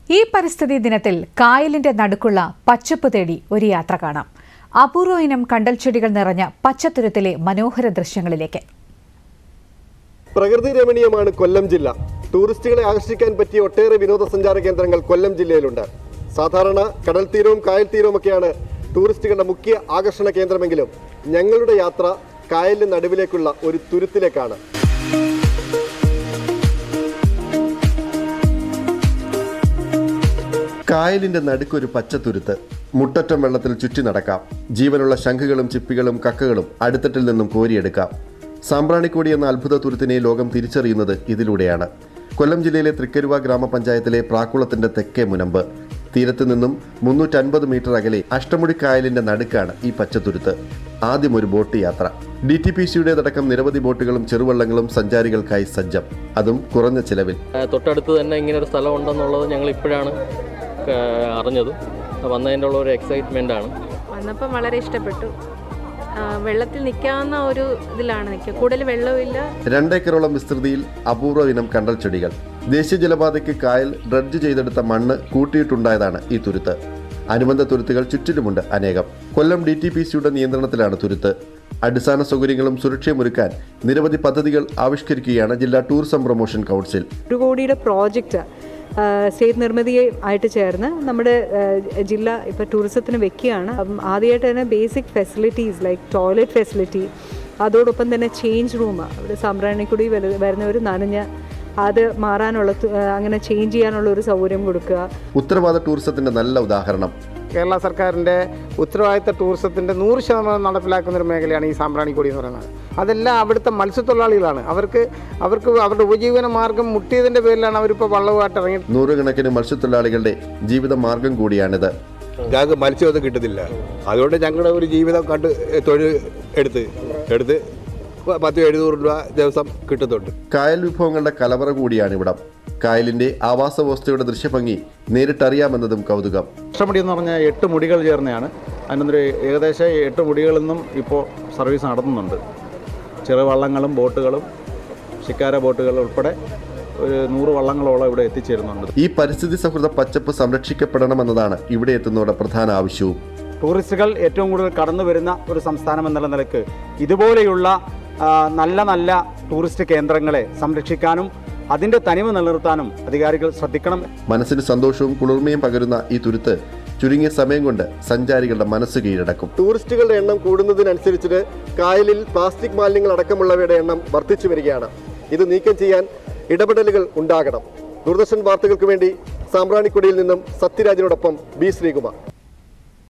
ഈ പരിസ്ഥിതി ദിനത്തിൽ കായലിന്റെ നടുക്കുള്ള പച്ചപ്പ് തേടി ഒരു യാത്ര കാണാം അപൂർവ ഇനം കണ്ടൽച്ചെടികൾ നിറഞ്ഞ പച്ചത്തുരുത്തിലെ മനോഹര ദൃശ്യങ്ങളിലേക്ക് പ്രകൃതി രമണീയമാണ് കൊല്ലം ജില്ല ടൂറിസ്റ്റുകളെ ആകർഷിക്കാൻ പറ്റിയ ഒട്ടേറെ വിനോദസഞ്ചാര കേന്ദ്രങ്ങൾ കൊല്ലം ജില്ലയിലുണ്ട് സാധാരണ കടൽ തീരവും കായൽ തീരവും ഒക്കെയാണ് ടൂറിസ്റ്റുകളുടെ മുഖ്യ ആകർഷണ കേന്ദ്രമെങ്കിലും ഞങ്ങളുടെ യാത്ര കായലിന് നടുവിലേക്കുള്ള ഒരു തുരുത്തിലേക്കാണ് കായലിന്റെ നടുക്കൊരു പച്ചത്തുരുത്ത് മുട്ടറ്റം വെള്ളത്തിൽ ചുറ്റി നടക്കാം ജീവനുള്ള ശംഖുകളും ചിപ്പികളും കക്കകളും അടിത്തട്ടിൽ നിന്നും കോരിയെടുക്കാം സാമ്പ്രാണിക്കോടി എന്ന അത്ഭുത തുരുത്തിനെ ലോകം തിരിച്ചറിയുന്നത് ഇതിലൂടെയാണ് കൊല്ലം ജില്ലയിലെ തൃക്കരുവ ഗ്രാമപഞ്ചായത്തിലെ പ്രാക്കുളത്തിന്റെ തെക്കേ മുനമ്പ് തീരത്ത് നിന്നും മുന്നൂറ്റൻപത് മീറ്റർ അകലെ അഷ്ടമുടി കായലിന്റെ നടുക്കാണ് ഈ പച്ചത്തുരുത്ത് ആദ്യം ഒരു ബോട്ട് യാത്ര ഡി ടി പി സിയുടേതടക്കം നിരവധി ബോട്ടുകളും ചെറുവള്ളങ്ങളും സഞ്ചാരികൾക്കായി സജ്ജം അതും കുറഞ്ഞ ചിലവിൽ ആ, തൊട്ടടുത്ത് തന്നെ ഇങ്ങനെ ഒരു സ്ഥലം ഉണ്ടെന്നുള്ളത് ഞങ്ങൾ ഇപ്പോഴാണ് അറിഞ്ഞത് വന്നതിൻ്റെ ഉള്ള ഒരു എക്സൈറ്റ്മെൻ്റ് ആണ് വന്നപ്പം വളരെ ഇഷ്ടപ്പെട്ടു ആ, വെള്ളത്തിൽ നിൽക്കാവുന്ന ഒരു ഇതിലാണ് നിൽക്കുക കൂടുതൽ വെള്ളമില്ല രണ്ടേക്കറോളം വിസ്തൃതിയിൽ അപൂർവ ഇനം കണ്ടൽ ചെടികൾ ദേശീയ ജലപാതയ്ക്ക് കായൽ ഡ്രഡ്ജ് ചെയ്തെടുത്ത മണ്ണ് കൂട്ടിയിട്ടുണ്ടായതാണ് ഈ തുരുത്ത് അനുബന്ധ തുരുത്തുകൾ ചുറ്റിലുമുണ്ട് അനേകം കൊല്ലം ഡി ടി പി സിയുടെ നിയന്ത്രണത്തിലാണ് തുരുത്ത് അടിസ്ഥാന സൗകര്യങ്ങളും സുരക്ഷയും നിരവധി പദ്ധതികൾ ആവിഷ്കരിക്കുകയാണ് ജില്ലാ ടൂറിസം പ്രൊമോഷൻ കൗൺസിൽ ഒരു കോടിയുടെ പ്രോജക്റ്റ് സ്റ്റേറ്റ് നിർമ്മിതിയെ ആയിട്ട് ചേർന്ന് നമ്മുടെ ആ, ജില്ല ഇപ്പോൾ ടൂറിസത്തിന് വെക്കുകയാണ് അപ്പം ആദ്യമായിട്ട് തന്നെ basic facilities like toilet facility അതോടൊപ്പം തന്നെ ചേഞ്ച് റൂം അവിടെ സംഭരണിക്കുടി വരുന്നവർ നനഞ്ഞ് അത് മാറാനുള്ള തു- ആ, അങ്ങനെ ചേഞ്ച് ചെയ്യാനുള്ള ഒരു സൗകര്യം കൊടുക്കുക ഉത്തരവാദ ടൂറിസത്തിന്റെ നല്ല ഉദാഹരണം കേരള സർക്കാരിൻ്റെ ഉത്തരവാദിത്ത ടൂറിസത്തിൻ്റെ നൂറ് ശതമാനം നടപ്പിലാക്കുന്ന ഒരു മേഖലയാണ് ഈ സാമ്പ്രാണിക്കൊടി എന്ന് പറയുന്നത് അതെല്ലാം അവിടുത്തെ മത്സ്യത്തൊഴിലാളികളാണ് അവർക്ക് അവർക്ക് അവരുടെ ഉപജീവന മാർഗം മുട്ടിയതിൻ്റെ പേരിലാണ് അവരിപ്പോൾ വള്ളവുമായിട്ട് ഇറങ്ങി നൂറുകണക്കിന് മത്സ്യത്തൊഴിലാളികളുടെ ജീവിത മാർഗം കൂടിയാണിത് ഞങ്ങൾക്ക് മത്സ്യമൊന്നും കിട്ടുന്നില്ല അതുകൊണ്ട് ഞങ്ങളുടെ ഒരു ജീവിതം കണ്ട് തൊഴിൽ എടുത്ത് എടുത്ത് പത്ത് എഴുന്നൂറ് രൂപ ദിവസം കിട്ടുന്നുണ്ട് കായൽ വിഭവങ്ങളുടെ കലവറ കൂടിയാണ് ഇവിടം കായലിന്റെ ആവാസ വ്യവസ്ഥയുടെ ദൃശ്യഭംഗി നേരിട്ടറിയാമെന്നതും കൗതുകം അഷ്ടമുടി എന്ന് പറഞ്ഞാൽ എട്ട് മുടികൾ ചേർന്നതാണ് അതിനൊരു ഏകദേശം എട്ട് മുടികളിൽ നിന്നും ഇപ്പോൾ സർവീസ് നടത്തുന്നുണ്ട് ചെറുവള്ളങ്ങളും ബോട്ടുകളും ശിക്കാര ബോട്ടുകൾ ഉൾപ്പെടെ ഒരു നൂറ് വള്ളങ്ങളോളം ഇവിടെ എത്തിച്ചേരുന്നുണ്ട് ഈ പരിസ്ഥിതി സൗഹൃദ പച്ചപ്പ് സംരക്ഷിക്കപ്പെടണമെന്നതാണ് ഇവിടെ എത്തുന്നവരുടെ പ്രധാന ആവശ്യവും ടൂറിസ്റ്റുകൾ ഏറ്റവും കൂടുതൽ കടന്നു വരുന്ന ഒരു സംസ്ഥാനം എന്നുള്ള നിലക്ക് ഇതുപോലെയുള്ള ആ, നല്ല നല്ല ടൂറിസ്റ്റ് കേന്ദ്രങ്ങളെ സംരക്ഷിക്കാനും അതിൻ്റെ തനിമ നിലനിർത്താനും അധികാരികൾ ശ്രദ്ധിക്കണം മനസ്സിന് സന്തോഷവും കുളിർമയും പകരുന്ന ഈ തുരുത്ത് ചുരുങ്ങിയ സമയം കൊണ്ട് സഞ്ചാരികളുടെ മനസ്സ് കീഴടക്കും ടൂറിസ്റ്റുകളുടെ എണ്ണം കൂടുന്നതിനനുസരിച്ച് കായലിൽ പ്ലാസ്റ്റിക് മാലിന്യങ്ങൾ അടക്കമുള്ളവയുടെ എണ്ണം വർദ്ധിച്ചു വരികയാണ് ഇത് നീക്കം ചെയ്യാൻ ഇടപെടലുകൾ ഉണ്ടാകണം ദൂരദർശൻ വാർത്തകൾക്ക് വേണ്ടി സാമ്പ്രാണിക്കൊടിയിൽ നിന്നും സത്യരാജിനോടൊപ്പം ബി ശ്രീകുമാർ